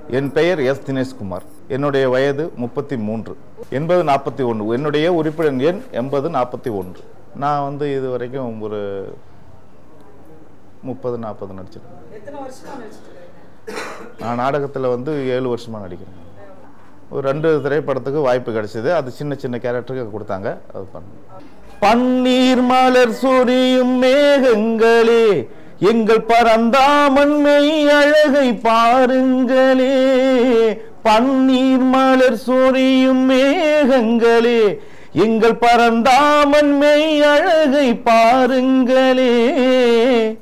என் பெயர் எஸ் தினேஷ்குமார் என்னுடைய வயது முப்பத்தி மூன்று எண்பது நாற்பத்தி ஒன்று என்னுடைய உறுப்பினர் எண் எண்பது நாற்பத்தி ஒன்று நான் வந்து இது வரைக்கும் ஒரு முப்பது நாற்பது நடிச்சிருக்கேன் எத்தனை வருஷமா நடிச்சிட்டு இருக்கீங்க நான் நாடகத்தில் வந்து ஏழு வருஷமாக நடிக்கிறேன் ஒரு ரெண்டு திரைப்படத்துக்கு வாய்ப்பு கிடைச்சது அது சின்ன சின்ன கேரக்டருக்கு கொடுத்தாங்க அது பண்ணேன் பன்னீர் மலர் சொரியும் மேகங்களே எங்கள் பரந்தாமன் மெய் அழகை பாருங்களே பன்னீர் மலர் சொரியும் மேகங்களே எங்கள் பரந்தாமன் மெய் அழகை பாருங்களே